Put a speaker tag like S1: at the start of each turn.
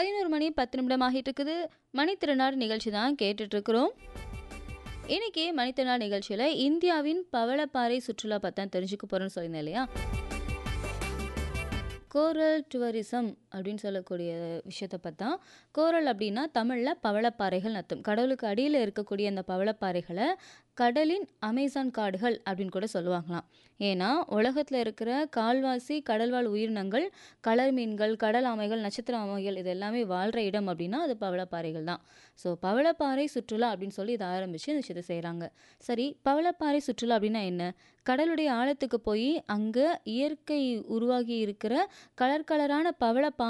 S1: பதினோரு மணி பத்து நிமிடம் ஆகிட்டு இருக்குது மணித்திருநாடு நிகழ்ச்சி தான் கேட்டுட்டு இருக்கிறோம் இன்னைக்கு மணித்திருநாள் நிகழ்ச்சியில் இந்தியாவின் பவளப்பாறை சுற்றுலா பற்றி தெரிஞ்சுக்க போகிறோன்னு சொல்லியிருந்தேன் இல்லையா கோரல் டூரிசம் அப்படின்னு சொல்லக்கூடிய விஷயத்தை பார்த்தா கோரல் அப்படின்னா தமிழில் பவளப்பாறைகள் அர்த்தம் கடவுளுக்கு அடியில் இருக்கக்கூடிய அந்த பவளப்பாறைகளை கடலின் அமேசான் காடுகள் அப்படின்னு கூட சொல்லுவாங்களாம் ஏன்னா உலகத்தில் இருக்கிற கால்வாசி கடல்வாழ் உயிரினங்கள் கலர் மீன்கள் கடல் ஆமைகள் நட்சத்திர ஆமைகள் இது எல்லாமே வாழ்கிற இடம் அப்படின்னா அது பவளப்பாறைகள் தான் ஸோ பவளப்பாறை சுற்றுலா அப்படின்னு சொல்லி இதை ஆரம்பித்து இந்த விஷயத்தை செய்கிறாங்க சரி பவளப்பாறை சுற்றுலா அப்படின்னா என்ன கடலுடைய ஆழத்துக்கு போய் அங்கே இயற்கை உருவாகி இருக்கிற கலர் கலரான பவள